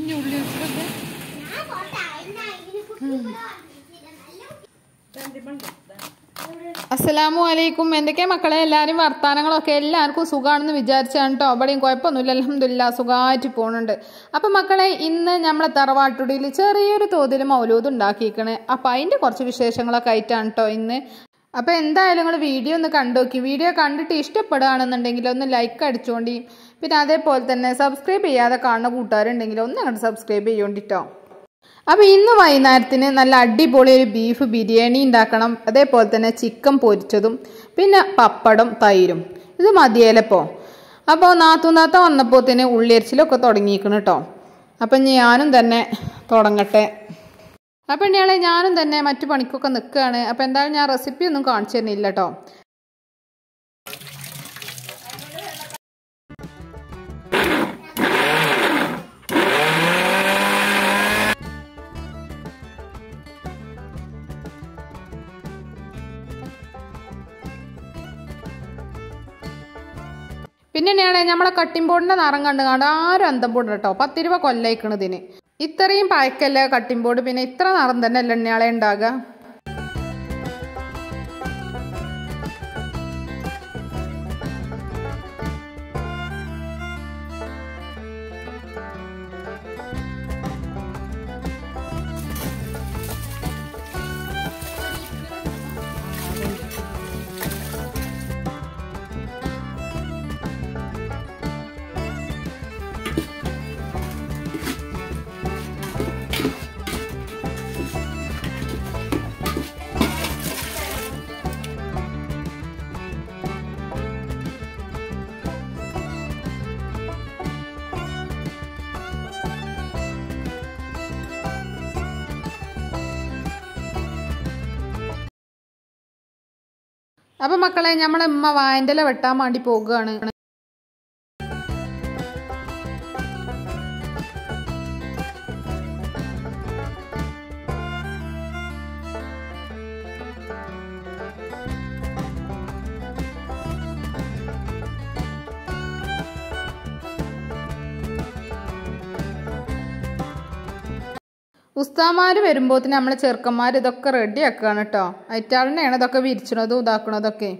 ഇനി ഉള്ളി വെച്ചിട്ട് ഞാൻ പോട്ടെ എന്നാ ഇതിന് കുട്ടി ഇവിടെ വന്നിട്ടില്ല. നല്ല അസ്സലാമു അലൈക്കും എന്തൊക്കെ മക്കളെ എല്ലാവരും വർത്താനങ്ങളൊക്കെ എല്ലാവർക്കും സുഖമാണെന്ന് വിചാരിച്ചാണ് കേട്ടോ അവിടെയും കുഴപ്പമൊന്നുമില്ല അലഹമില്ല സുഖമായിട്ട് പോകുന്നുണ്ട് അപ്പം മക്കളെ ഇന്ന് നമ്മളെ തറവാട്ടുടിയിൽ ചെറിയൊരു തോതിൽ മൗലൂദ് ഉണ്ടാക്കിയിരിക്കണേ അപ്പം അതിൻ്റെ കുറച്ച് വിശേഷങ്ങളൊക്കെ ആയിട്ടാണ് കേട്ടോ ഇന്ന് അപ്പം എന്തായാലും നിങ്ങൾ വീഡിയോ ഒന്ന് കണ്ടു നോക്കി വീഡിയോ കണ്ടിട്ട് ഇഷ്ടപ്പെടുകയാണെന്നുണ്ടെങ്കിൽ ഒന്ന് ലൈക്ക് അടിച്ചുകൊണ്ടി പിന്നെ അതേപോലെ തന്നെ സബ്സ്ക്രൈബ് ചെയ്യാതെ കാണുന്ന കൂട്ടുകാരുണ്ടെങ്കിൽ ഒന്ന് അങ്ങോട്ട് സബ്സ്ക്രൈബ് ചെയ്യോണ്ടിട്ടോ അപ്പോൾ ഇന്ന് വൈകുന്നേരത്തിന് നല്ല അടിപൊളി ഒരു ബീഫ് ബിരിയാണി ഉണ്ടാക്കണം അതേപോലെ തന്നെ ചിക്കൻ പൊരിച്ചതും പിന്നെ പപ്പടം തൈരും ഇത് മതിയേലപ്പോൾ അപ്പോൾ നാത്തൂന്നാത്ത വന്നപ്പോൾ തന്നെ ഉള്ളിയരിച്ചിലൊക്കെ തുടങ്ങിയിരിക്കണം കേട്ടോ അപ്പം ഞാനും തന്നെ തുടങ്ങട്ടെ അപ്പം ഇയാളെ ഞാനും തന്നെ മറ്റു പണിക്കൊക്കെ നിൽക്കുകയാണ് അപ്പം എന്തായാലും ഞാൻ റെസിപ്പി ഒന്നും കാണിച്ചു തരുന്നില്ല കേട്ടോ പിന്നെ തന്നെയാണ് നമ്മളെ കട്ടിംഗ് ബോർഡിന്റെ നിറം കണ്ട് കണ്ട് ആരും അന്തം ബോർഡ് കേട്ടോ പത്ത് രൂപ കൊല്ലയിക്കണതിന് ഇത്രയും പഴക്കല്ല കട്ടിംഗ് ബോർഡ് പിന്നെ ഇത്ര നിറം തന്നെ അല്ല എണ്ണയാളെ ഉണ്ടാകുക അപ്പൊ മക്കളെ നമ്മളെ ഉമ്മ വായൻ്റെ വെട്ടാൻ വേണ്ടി പോകുകയാണ് ഉസ്താമാര് വരുമ്പോത്തിന് നമ്മളെ ചെറുക്കന്മാർ ഇതൊക്കെ റെഡി ആക്കുകയാണ് കേട്ടോ അയറ്റാളിനെയാണ് ഇതൊക്കെ വിരിച്ചണതും ഇതാക്കണതൊക്കെ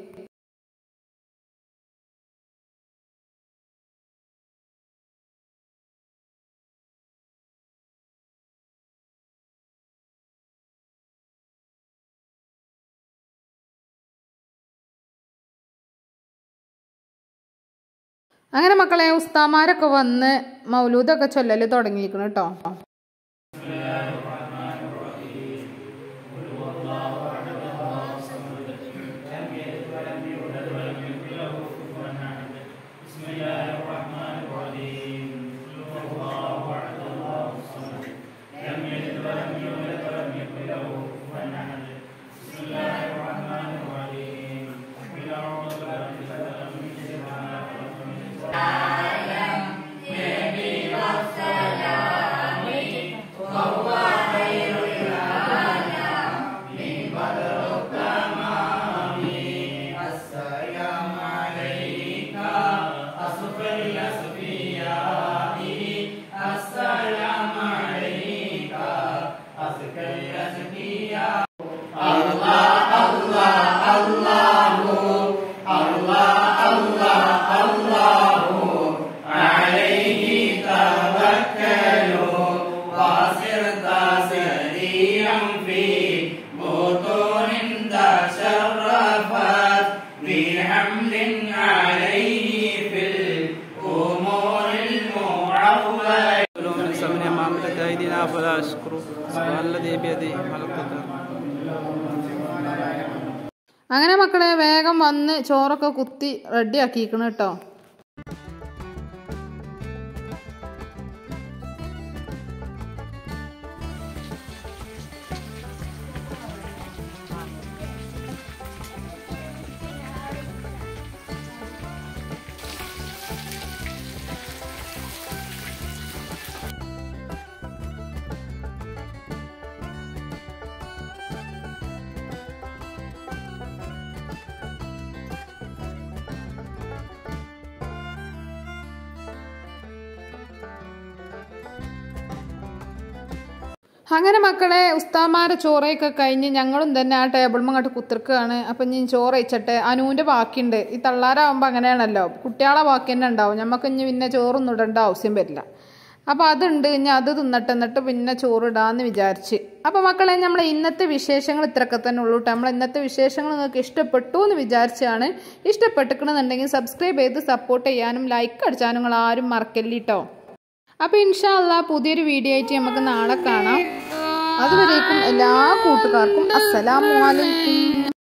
അങ്ങനെ മക്കളെ ഉസ്താമാരൊക്കെ വന്ന് മൗലൂദൊക്കെ ചൊല്ലല് തുടങ്ങിയിരിക്കണം കേട്ടോ من سمن أمامة أيدينا فلا أشكر سبحان الذي بيده ملكوت അങ്ങനെ മക്കളെ വേഗം വന്ന് ചോറൊക്കെ കുത്തി റെഡി ആക്കിയിരിക്കണം കേട്ടോ അങ്ങനെ മക്കളെ ഉസ്താമാരെ ചോറയൊക്കെ കഴിഞ്ഞ് ഞങ്ങളും തന്നെ ആ ടേബിൾ അങ്ങോട്ട് കുത്തിർക്കുകയാണ് അപ്പം ഇനി ചോറ് വെച്ചിട്ട് അനുവിൻ്റെ ബാക്കിയുണ്ട് ഈ തള്ളാരാകുമ്പോൾ അങ്ങനെയാണല്ലോ കുട്ടികളെ ബാക്കി തന്നെ ഉണ്ടാവും നമുക്ക് ഇനി പിന്നെ ചോറൊന്നും ഇടേണ്ട ആവശ്യം വരില്ല അപ്പോൾ അതുണ്ട് ഇനി അത് തിന്നിട്ട് എന്നിട്ട് പിന്നെ ചോറിടാന്ന് വിചാരിച്ച് അപ്പോൾ മക്കളെ നമ്മൾ ഇന്നത്തെ വിശേഷങ്ങൾ ഇത്രയൊക്കെ തന്നെ ഉള്ളൂ കേട്ടോ നമ്മൾ ഇന്നത്തെ വിശേഷങ്ങൾ നിങ്ങൾക്ക് ഇഷ്ടപ്പെട്ടു എന്ന് വിചാരിച്ചാണ് ഇഷ്ടപ്പെട്ടിക്കണമെന്നുണ്ടെങ്കിൽ സബ്സ്ക്രൈബ് ചെയ്ത് സപ്പോർട്ട് ചെയ്യാനും ലൈക്ക് അടിച്ചാനും നിങ്ങൾ ആരും മറക്കല്ലിട്ടോ അപ്പോൾ ഇൻഷാല്ല പുതിയൊരു വീഡിയോ ആയിട്ട് നമുക്ക് നാളെ കാണാം അതുവരേക്കും എല്ലാ കൂട്ടുകാർക്കും അസ്സലാമു അലൈക്കും